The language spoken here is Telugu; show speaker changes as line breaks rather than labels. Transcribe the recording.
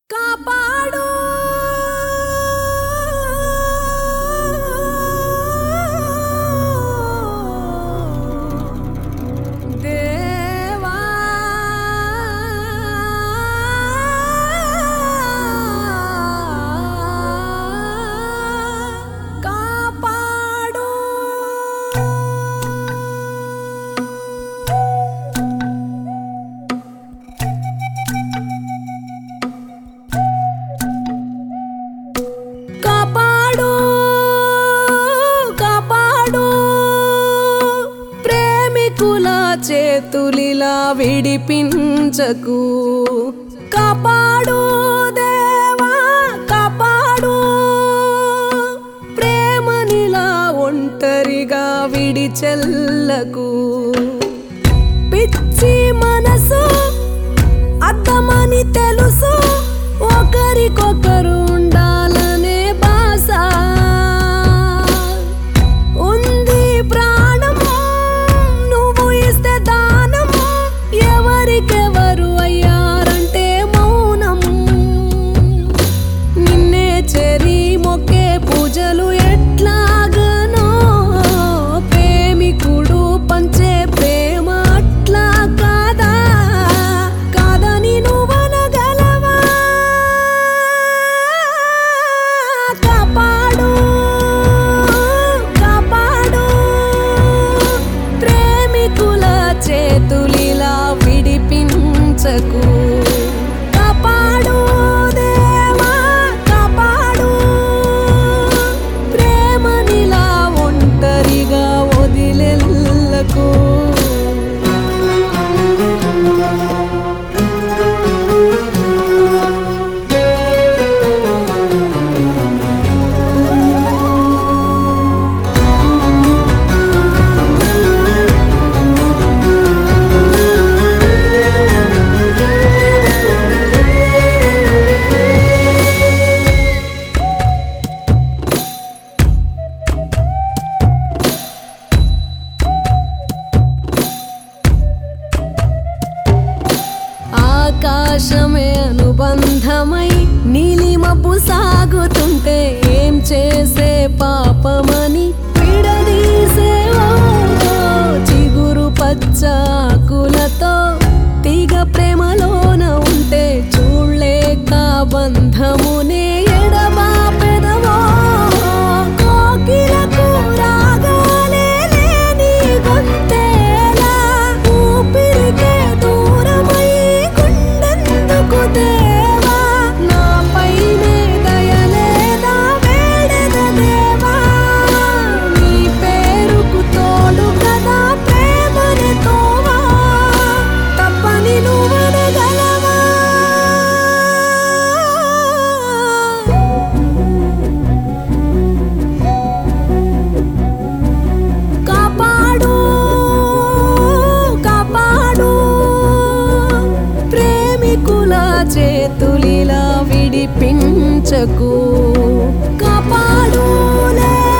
కాపాడు దేవా కాపాడు కాపాడు కాపాడు ప్రేమికుల చేతులిలా విడిపించకు కాపాడు దేవా కాపాడు ప్రేమనిలా ఒంటరిగా విడిచెల్లకు పిచ్చి మనసు అర్థమని తెలుసు ఒకరికొకరు ఉండాలనే బాస ఉంది ప్రాణం నువ్వు ఇస్తే దానం ఎవరికెవరు అయ్యారంటే మౌనం నిన్నే చెరి మొక్కే పూజలు ఎట్లాగనో ప్రేమికుడు పంచే ప్రేమ అట్లా కాదా కాదని నువ్వనగలవా కాపాడు కాపాడు ప్రేమికుల చేతులిలా విడిపించకు కాపాడు దేవా కాపాడు ప్రేమనిలా ఒంటరిగా వదిలెల్లకు ఆకాశమే అనుబంధమై నీలిమపు సాగుతుంటే ఏం చేసే పాపమని విడదీసే ఓ చిగురు పచ్చాకులతో తీగ ప్రేమలోన ఉంటే చూడలేక బంధమునే ఎడబాపెదవో కోకిలకు రాగాలే లేని గొంతేలా ఊపిరికే దూరమై గుండెందుకు దేవా నాపైనే దయలేదా వేడెద దేవా నీ పేరుకు తోడు కదా ప్రేమని తోవా తప్పని నువ్వనగలవా కాపాడు కాపాడు ప్రేమికుల చేతులిలా విడిపించకు కాపాడు